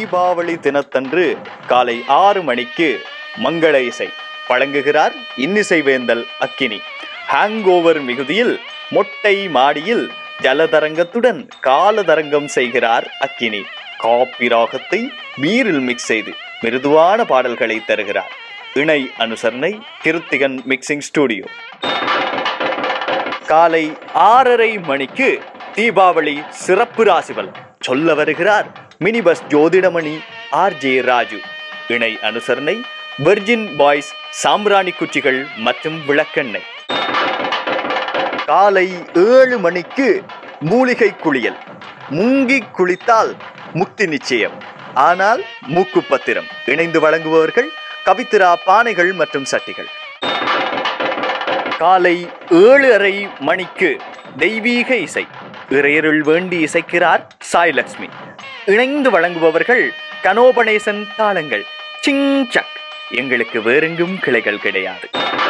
தீபாவளி தினத்தன்று காலை ஆறு மணிக்கு மங்கள இசை வழங்குகிறார் இன்னிசை வேந்தல் அக்கினி ஹேங்கோவர் மிகுதியில் மொட்டை மாடியில் ஜலதரங்கத்துடன் காலதரங்கம் செய்கிறார் அக்கினி காப்பி ராகத்தை பீரில் மிக்ஸ் செய்து மிருதுவான பாடல்களை தருகிறார் இணை அனுசரணை கிருத்திகன் மிக்சிங் ஸ்டுடியோ காலை ஆறரை மணிக்கு தீபாவளி சிறப்பு ராசிபலன் சொல்ல வருகிறார் மினி பஸ் ஜோதிடமணி ஆர் ஜே ராஜு இணை அனுசரணை வெர்ஜின் பாய்ஸ் சாம்பிராணி குச்சிகள் மற்றும் விளக்கெண்ணெய் காலை ஏழு மணிக்கு மூலிகை குளியல் முங்கி குளித்தால் முக்தி நிச்சயம் ஆனால் மூக்கு பத்திரம் இணைந்து வழங்குபவர்கள் கவித்திரா பானைகள் மற்றும் சட்டிகள் காலை ஏழு அரை மணிக்கு தெய்வீக இசை இறையருள் வேண்டி இசைக்கிறார் சாய்லக்ஷ்மி இணைந்து வழங்குபவர்கள் கனோபனேசன் தாளங்கள் சிங் சக் எங்களுக்கு வேறெங்கும் கிளைகள் கிடையாது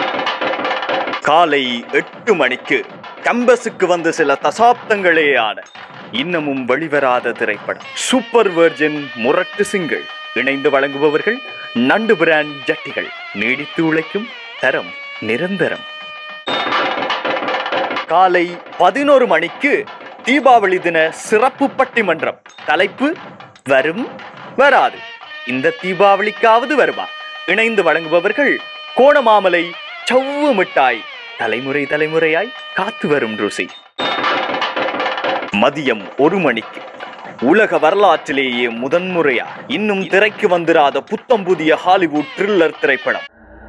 காலை எட்டு மணிக்கு கம்பஸுக்கு வந்து சில தசாப்தங்களே ஆன இன்னமும் வெளிவராத திரைப்படம் சூப்பர் வெர்ஜின் முரட்டு சிங்கிள் இணைந்து வழங்குபவர்கள் நண்டு பிராண்ட் ஜட்டிகள் நீடித்து உழைக்கும் தரம் நிரந்தரம் காலை பதினோரு மணிக்கு தீபாவளி தின சிறப்பு பட்டிமன்றம் தலைப்பு வரும் வராது இந்த தீபாவளிக்காவது வருமா இணைந்து வழங்குபவர்கள் கோணமாமலை சவ்வு மிட்டாய் தலைமுறை தலைமுறையாய் காத்து வரும் ருசி மதியம் ஒரு மணிக்கு உலக வரலாற்றிலேயே முதன்முறையா இன்னும் திரைக்கு வந்திராத புத்தம் புதிய ஹாலிவுட் த்ரில்லர் திரைப்படம்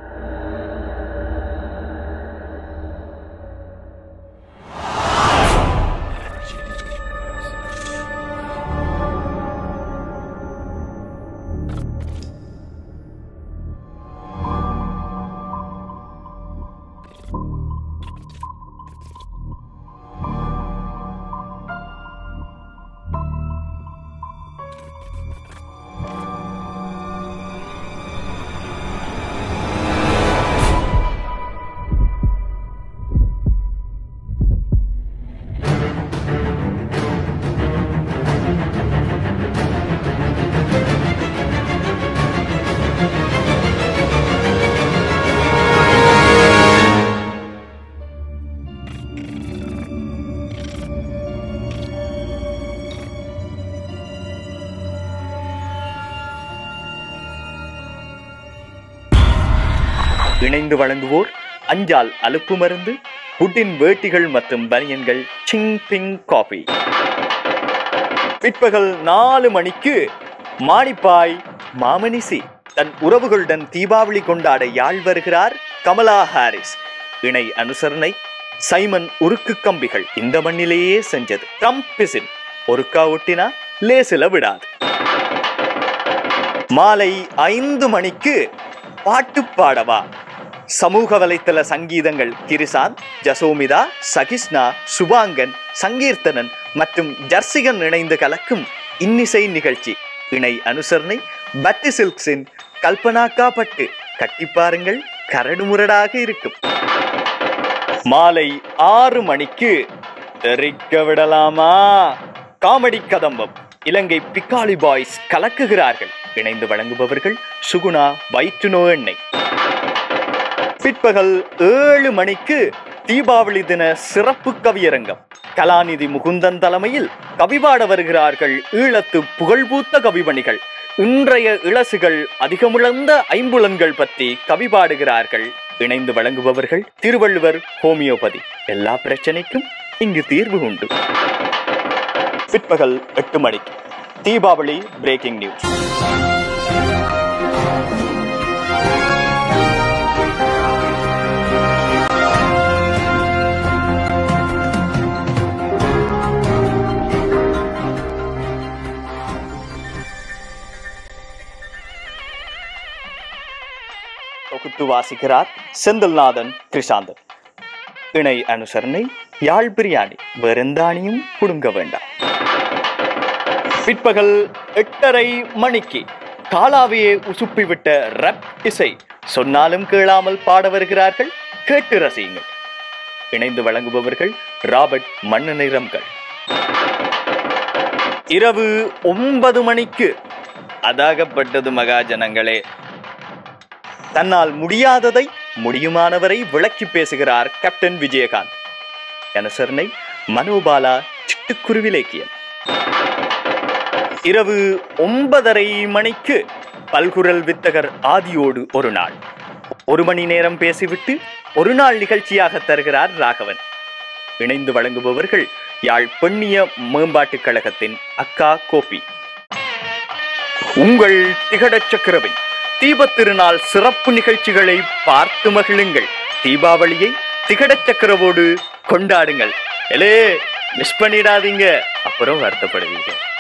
இணைந்து வழங்குவோர் அஞ்சால் அலுப்பு மருந்து புட்டின் வேட்டிகள் மற்றும் பனியன்கள் சிங் பிங் காபி பிற்பகல் நாலு மணிக்கு மானிப்பாய் மாமனிசி தன் உறவுகளுடன் தீபாவளி கொண்டாட யாழ் வருகிறார் கமலா ஹாரிஸ் இணை அனுசரணை சைமன் உருக்கு கம்பிகள் இந்த மண்ணிலேயே செஞ்சது ட்ரம்ப் பிசின் ஒருக்கா ஒட்டினா லேசில விடாது மாலை ஐந்து மணிக்கு பாட்டு பாடவா சமூக வலைத்தள சங்கீதங்கள் கிரிசாந்த் ஜசோமிதா சகிஷ்ணா சுபாங்கன் சங்கீர்த்தனன் மற்றும் ஜர்சிகன் இணைந்து கலக்கும் இன்னிசை நிகழ்ச்சி இணை அனுசரணை பட்டி சில்க்ஸின் கல்பனாக்கா பட்டு கட்டி பாருங்கள் கரடு முரடாக இருக்கும் மாலை ஆறு மணிக்கு தெரிக்க விடலாமா காமெடி கதம்பம் இலங்கை பிக்காளி பாய்ஸ் கலக்குகிறார்கள் இணைந்து வழங்குபவர்கள் சுகுணா வயிற்றுநோ எண்ணெய் பிற்பகல் ஏழு மணிக்கு தீபாவளி தின சிறப்பு கவியரங்கம் கலாநிதி முகுந்தன் தலைமையில் கவிபாட வருகிறார்கள் ஈழத்து புகழ்பூத்த கவிமணிகள் இன்றைய இளசுகள் அதிகமுழந்த ஐம்புலன்கள் பற்றி கவி பாடுகிறார்கள் இணைந்து வழங்குபவர்கள் திருவள்ளுவர் ஹோமியோபதி எல்லா பிரச்சனைக்கும் இங்கு தீர்வு உண்டு பிற்பகல் எட்டு மணிக்கு தீபாவளி பிரேக்கிங் நியூஸ் தொகுத்து வாசிக்கிறார் செந்தில்நாதன் கிருஷாந்தன் இணை அனுசரணை யாழ் பிரியாணி வெறுந்தானியும் புடுங்க வேண்டாம் பிற்பகல் எட்டரை மணிக்கு காலாவையே உசுப்பிவிட்ட ரப் இசை சொன்னாலும் கேளாமல் பாட வருகிறார்கள் கேட்டு ரசியுங்கள் இணைந்து வழங்குபவர்கள் ராபர்ட் மண்ணு நிறம்கள் இரவு ஒன்பது மணிக்கு அதாகப்பட்டது மகாஜனங்களே தன்னால் முடியாததை முடியுமானவரை விளக்கி பேசுகிறார் கேப்டன் விஜயகாந்த் அனுசரணை மனோபாலா சிட்டுக்குருவிலேக்கியன் இரவு ஒன்பதரை மணிக்கு பல்குரல் வித்தகர் ஆதியோடு ஒரு நாள் ஒரு மணி நேரம் பேசிவிட்டு ஒரு நாள் நிகழ்ச்சியாக தருகிறார் ராகவன் இணைந்து வழங்குபவர்கள் யாழ் பெண்ணிய மேம்பாட்டுக் கழகத்தின் அக்கா கோபி உங்கள் திகடச் சக்கரவின் தீபத் திருநாள் சிறப்பு நிகழ்ச்சிகளை பார்த்து மகிழுங்கள் தீபாவளியை திகடச் சக்கரவோடு கொண்டாடுங்கள் எலே மிஸ் பண்ணிடாதீங்க அப்புறம் வருத்தப்படுவீங்க